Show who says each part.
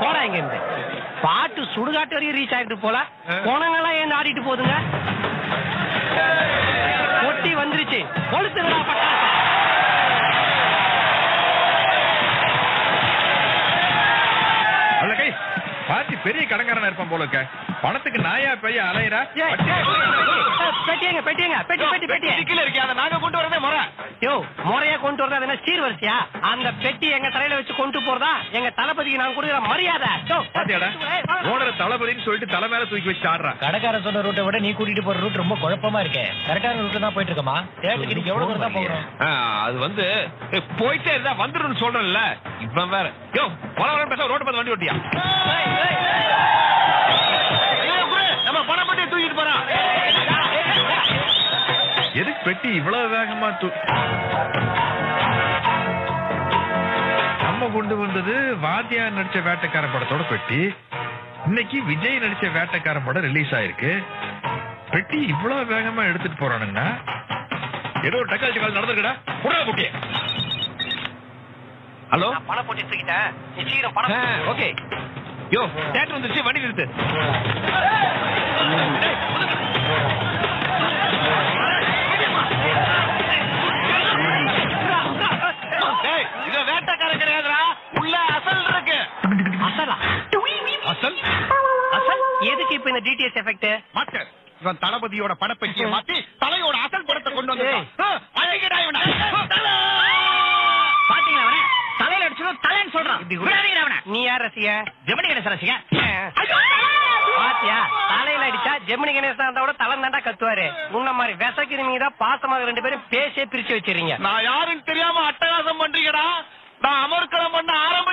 Speaker 1: போடா இங்க இருந்து பாட்டு சுடுகாட்டு வரைக்கும் ரீச் ஆயிட்டு போல குணங்கள்லாம் ஏன் ஆடிட்டு போகுதுங்க பொட்டி வந்துருச்சு கொளுத்துங்கடா பட்டாசு
Speaker 2: அல்ல கை பாத்தி பெரிய கடங்காரனா இருப்பான் போல இருக்க பணத்துக்கு நாயா பெய்ய அலையறா
Speaker 1: ஏய், பெட்டியங்க பெட்டியங்க பெட்டி பெட்டி பெட்டி
Speaker 2: கீழே இருக்கே அதை நாங்க கொண்டு வரதே முறை
Speaker 1: யோ முறையா கொண்டு வரதா என்ன சீர்வரிசையா அந்த பெட்டி எங்க தலையில வச்சு கொண்டு போறதா எங்க தளபதிக்கு நான் கொடுக்குற மரியாதை யோ,
Speaker 2: பாத்தியாடா ஓனர் தளபதின்னு சொல்லிட்டு தலை மேல தூக்கி வச்சு ஆடுறான்
Speaker 3: கடைக்காரன் சொன்ன ரூட்டை விட நீ கூட்டிட்டு போற ரூட் ரொம்ப குழப்பமா இருக்கே கரெக்டான ரூட்ல தான் போயிட்டு இருக்கமா தேட்டருக்கு நீங்க எவ்வளவு தூரம் தான் போகணும்
Speaker 2: ஆ, அது வந்து ஏய், போயிட்டே இருந்தா வந்துடும் சொல்றேன்ல இவன் வேற யோ வர வர பேச ரோட்டு பார்த்து வண்டி ஓட்டியா நம்ம பணம் மட்டும் தூக்கிட்டு போறான் எதுக்கு பெட்டி இவ்வளவு வேகமா தூ நம்ம கொண்டு வந்தது வாத்தியார் நடிச்ச வேட்டைக்காரன் படத்தோட பெட்டி இன்னைக்கு விஜய் நடிச்ச வேட்டைக்காரன் படம் ரிலீஸ் ஆயிருக்கு பெட்டி இவ்வளவு வேகமா எடுத்துட்டு போறானுங்கன்னா ஏதோ ஒரு டக்காச்சி கால் நடந்துருக்கடா புடா குட்டிய ஹலோ
Speaker 1: நான் பணம் போட்டு தூக்கிட்டேன் நீ சீக்கிரம் பணம்
Speaker 2: ஓகே யோ தேட்டர் வந்துருச்சு வண்டி நிறுத்து டேய், இது வேட்டைக்காரன் கிடையாதுடா உள்ள அசல் இருக்கு
Speaker 1: அசலா
Speaker 2: அசல்
Speaker 1: அசல் எதுக்கு இப்ப இந்த டிடிஎஸ் எஃபெக்ட்
Speaker 2: மாஸ்டர் இவன் தளபதியோட படப்பெட்டியை மாத்தி தலையோட அசல் படத்தை கொண்டு வந்திருக்கான் ஆ, அடிக்கடா இவனை.
Speaker 1: பாத்தீங்களா அவன தலையில அடிச்சதும் தலைன்னு சொல்றான் விடாதீங்க அவன நீ யார் ரசிக ஜெமினி கணேசன் ரசிக பாத்தியா தலையில அடிச்சா ஜெமினி கணேசன் இருந்தா கூட தலை தாண்டா கத்துவாரு உன்ன மாதிரி விசக்கிருமீங்க தான் பாசமாக ரெண்டு பேரும் பேசியே பிரிச்சு வச்சிருங்க
Speaker 2: நான் யாருன்னு தெரியாம அட்டகாசம் பண்றீங்கடா நான் அமர்க்களம் பண்ண ஆரம்பம்